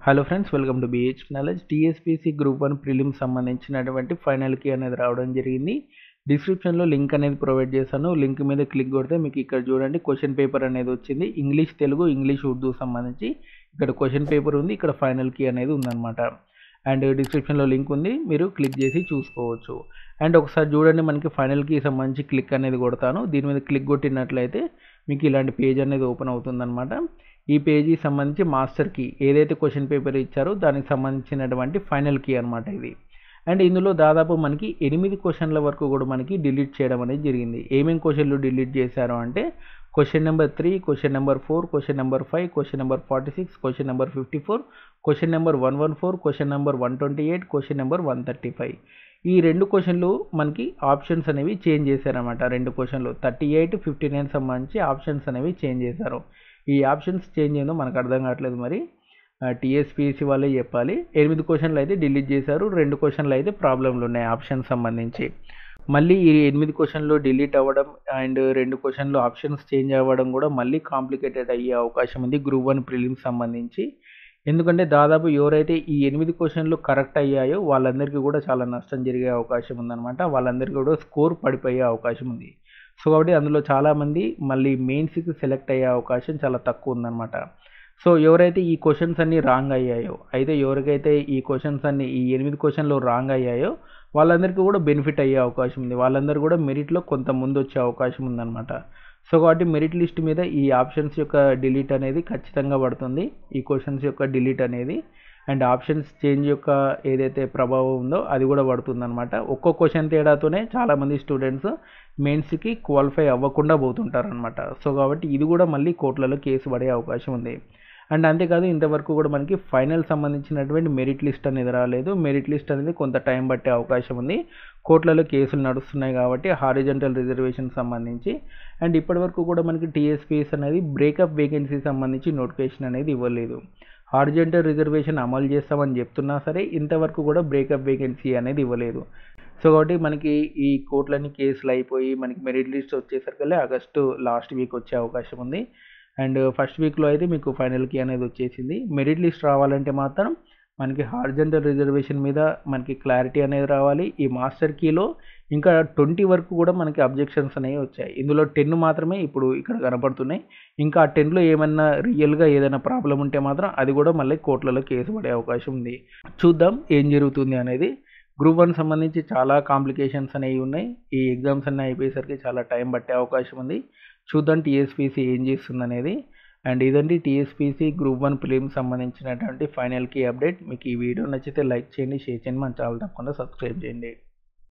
hello friends welcome to BH knowledge TSPSC group one prelims సంబంధించినటువంటి ఫైనల్కి అనేది రావడం జరిగింది డిస్క్రిప్షన్లో లింక్ అనేది ప్రొవైడ్ చేశాను లింక్ మీద క్లిక్ కొడితే మీకు ఇక్కడ చూడండి క్వశ్చన్ పేపర్ అనేది వచ్చింది ఇంగ్లీష్ తెలుగు ఇంగ్లీష్ ఉర్దూ సంబంధించి ఇక్కడ క్వశ్చన్ పేపర్ ఉంది ఇక్కడ ఫైనల్ కీ అనేది ఉందన్నమాట అండ్ డిస్క్రిప్షన్లో లింక్ ఉంది మీరు క్లిక్ చేసి చూసుకోవచ్చు అండ్ ఒకసారి చూడండి మనకి ఫైనల్ కీ సంబంధించి క్లిక్ అనేది కొడతాను దీని మీద క్లిక్ కొట్టినట్లయితే మీకు ఇలాంటి పేజ్ అనేది ఓపెన్ అవుతుందన్నమాట ఈ పేజీ సంబంధించి మాస్టర్ కీ ఏదైతే క్వశ్చన్ పేపర్ ఇచ్చారో దానికి సంబంధించినటువంటి ఫైనల్ కీ అనమాట ఇది అండ్ ఇందులో దాదాపు మనకి ఎనిమిది క్వశ్చన్ల వరకు కూడా మనకి డిలీట్ చేయడం అనేది జరిగింది ఏమేమి క్వశ్చన్లు డిలీట్ చేశారు అంటే question number three question number four question number five question number forty six question number fifty four question number one one four question number one twenty eight question number one thirty five ఈ రెండు క్వశ్చన్లు మనకి options అనేవి change చేశారనమాట రెండు క్వశ్చన్లు thirty eight fifty nine సంబంధించి options అనేవి చేంజ్ చేశారు ఈ ఆప్షన్స్ చేంజ్ ఏందో మనకు అర్థం కావట్లేదు మరి టీఎస్పీసీ వాళ్ళే చెప్పాలి ఎనిమిది క్వశ్చన్లు అయితే డిలీట్ చేశారు రెండు క్వశ్చన్లు అయితే ప్రాబ్లంలు ఉన్నాయి ఆప్షన్ సంబంధించి మళ్ళీ ఈ ఎనిమిది క్వశ్చన్లు డిలీట్ అవ్వడం అండ్ రెండు క్వశ్చన్లు ఆప్షన్స్ చేంజ్ అవ్వడం కూడా మళ్ళీ కాంప్లికేటెడ్ అయ్యే అవకాశం ఉంది గ్రూప్ వన్ ప్రిలిమ్స్ సంబంధించి ఎందుకంటే దాదాపు ఎవరైతే ఈ ఎనిమిది క్వశ్చన్లు కరెక్ట్ అయ్యాయో వాళ్ళందరికీ కూడా చాలా నష్టం జరిగే అవకాశం ఉందన్నమాట వాళ్ళందరికీ కూడా స్కోర్ పడిపోయే అవకాశం ఉంది సో కాబట్టి అందులో చాలామంది మళ్ళీ మెయిన్స్కి సెలెక్ట్ అయ్యే అవకాశం చాలా తక్కువ ఉందన్నమాట సో ఎవరైతే ఈ క్వశ్చన్స్ అన్నీ రాంగ్ అయ్యాయో అయితే ఎవరికైతే ఈ క్వశ్చన్స్ అన్ని ఈ ఎనిమిది క్వశ్చన్లు రాంగ్ అయ్యాయో వాళ్ళందరికీ కూడా బెనిఫిట్ అయ్యే అవకాశం ఉంది వాళ్ళందరూ కూడా మెరిట్లో కొంత ముందు వచ్చే అవకాశం ఉందన్నమాట సో కాబట్టి మెరిట్ లిస్ట్ మీద ఈ ఆప్షన్స్ యొక్క డిలీట్ అనేది ఖచ్చితంగా పడుతుంది ఈ క్వశ్చన్స్ యొక్క డిలీట్ అనేది అండ్ ఆప్షన్స్ చేంజ్ యొక్క ఏదైతే ప్రభావం ఉందో అది కూడా పడుతుందన్నమాట ఒక్కో క్వశ్చన్ తేడాతోనే చాలామంది స్టూడెంట్స్ మెయిన్స్కి క్వాలిఫై అవ్వకుండా పోతుంటారనమాట సో కాబట్టి ఇది కూడా మళ్ళీ కోర్టులలో కేసు పడే అవకాశం ఉంది అండ్ అంతేకాదు ఇంతవరకు కూడా మనకి ఫైనల్ సంబంధించినటువంటి మెరిట్ లిస్ట్ అనేది రాలేదు మెరిట్ లిస్ట్ అనేది కొంత టైం పట్టే అవకాశం ఉంది కోర్టులలో కేసులు నడుస్తున్నాయి కాబట్టి హారిజెంటల్ రిజర్వేషన్ సంబంధించి అండ్ ఇప్పటివరకు కూడా మనకి టీఎస్పీఎస్ అనేది బ్రేకప్ వేకెన్సీ సంబంధించి నోటిఫికేషన్ అనేది ఇవ్వలేదు హారిజెంటల్ రిజర్వేషన్ అమలు చేస్తామని చెప్తున్నా సరే ఇంతవరకు కూడా బ్రేకప్ వేకెన్సీ అనేది ఇవ్వలేదు సో కాబట్టి మనకి ఈ కోర్టులన్నీ కేసులు అయిపోయి మనకి మెరిట్ లిస్ట్ వచ్చేసరికల్లా ఆగస్టు లాస్ట్ వీక్ వచ్చే అవకాశం ఉంది అండ్ ఫస్ట్ వీక్లో అయితే మీకు ఫైనల్కి అనేది వచ్చేసింది మెరిట్ లిస్ట్ రావాలంటే మాత్రం మనకి హార్జెంటల్ రిజర్వేషన్ మీద మనకి క్లారిటీ అనేది రావాలి ఈ మాస్టర్ కీలో ఇంకా ట్వంటీ వరకు కూడా మనకి అబ్జెక్షన్స్ అనేవి వచ్చాయి ఇందులో టెన్ మాత్రమే ఇప్పుడు ఇక్కడ కనపడుతున్నాయి ఇంకా ఆ టెన్లో ఏమన్నా రియల్గా ఏదైనా ప్రాబ్లం ఉంటే మాత్రం అది కూడా మళ్ళీ కోర్టులలో కేసు పడే అవకాశం ఉంది చూద్దాం ఏం జరుగుతుంది అనేది గ్రూప్ వన్ సంబంధించి చాలా కాంప్లికేషన్స్ అనేవి ఉన్నాయి ఈ ఎగ్జామ్స్ అన్నీ అయిపోయేసరికి చాలా టైం పట్టే అవకాశం ఉంది చూద్దాం టీఎస్పీసీ ఏం చేస్తుంది అనేది అండ్ ఇదండి టీఎస్పీసీ గ్రూప్ వన్ ఫిలిం సంబంధించినటువంటి ఫైనల్కి అప్డేట్ మీకు ఈ వీడియో నచ్చితే లైక్ చేయండి షేర్ చేయండి మన ఛానల్ తప్పకుండా సబ్స్క్రైబ్ చేయండి